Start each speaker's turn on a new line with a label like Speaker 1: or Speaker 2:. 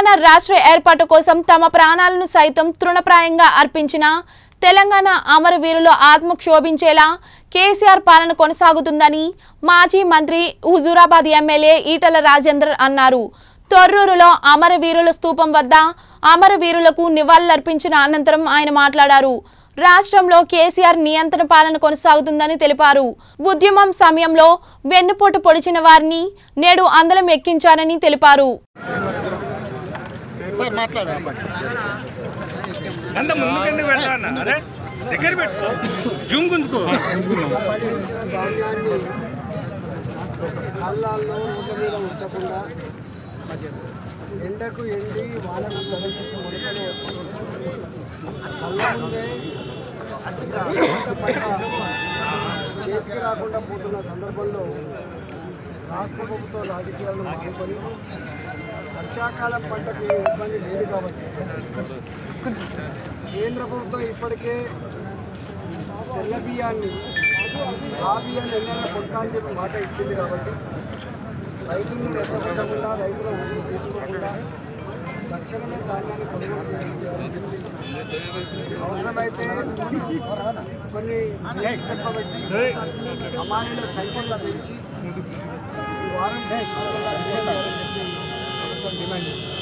Speaker 1: తెలంగాణ రాష్ట్ర ఏర్పాటు కోసం తమ ప్రాణాలను సైతం తృణప్రాయంగా అర్పించిన తెలంగాణ అమరవీరుల ఆత్మ క్షోభించేలా కేసీఆర్ పాలన కొనసాగుతుందని మాజీ మంత్రి హుజూరాబాద్ ఎమ్మెల్యే ఈటల రాజేందర్ అన్నారు తొర్రూరులో అమరవీరుల స్తూపం వద్ద అమరవీరులకు నివాళులర్పించిన అనంతరం ఆయన మాట్లాడారు రాష్ట్రంలో కేసీఆర్ నియంత్రణ పాలన కొనసాగుతుందని తెలిపారు ఉద్యమం సమయంలో వెన్నుపోటు పొడిచిన వారిని నేడు అందలం ఎక్కించారని తెలిపారు
Speaker 2: సార్ మాట్లాడండి
Speaker 3: అంత ముందుకెళ్ళి పెట్టాను అరే దగ్గర పెట్టు జూమ్ గుంజుకో
Speaker 4: పండించిన ధాన్యాన్ని కళ్ళాల్లో రోడ్ల మీద ఉంచకుండా ఎండకు ఎండి వానకు కలిసి మొలకలు కళ్ళ ముందే కష్టపడ్డ పంట చేతికి రాకుండా పోతున్న సందర్భంలో రాష్ట్ర ప్రభుత్వం రాజకీయాలను మానుకొని వర్షాకాలం పంటకు ఏ ఇబ్బంది లేదు కాబట్టి కేంద్ర ప్రభుత్వం ఇప్పటికే తెల్ల బియ్యాన్ని ఆ బియ్యాన్ని ఎన్నైనా కొంటా అని చెప్పి మాట ఇచ్చింది కాబట్టి రైతులను రెచ్చగొట్టకుండా రైతుల ఊపిరి తీసుకోకుండా తక్షణమే ధాన్యాన్ని కొనుగోలు చేసి అవసరమైతే కొన్ని చెప్పబెట్టి అమానుల సంఖ్యను పెంచి ఈ వారం ప్రభుత్వం డిమాండ్ చేస్తుంది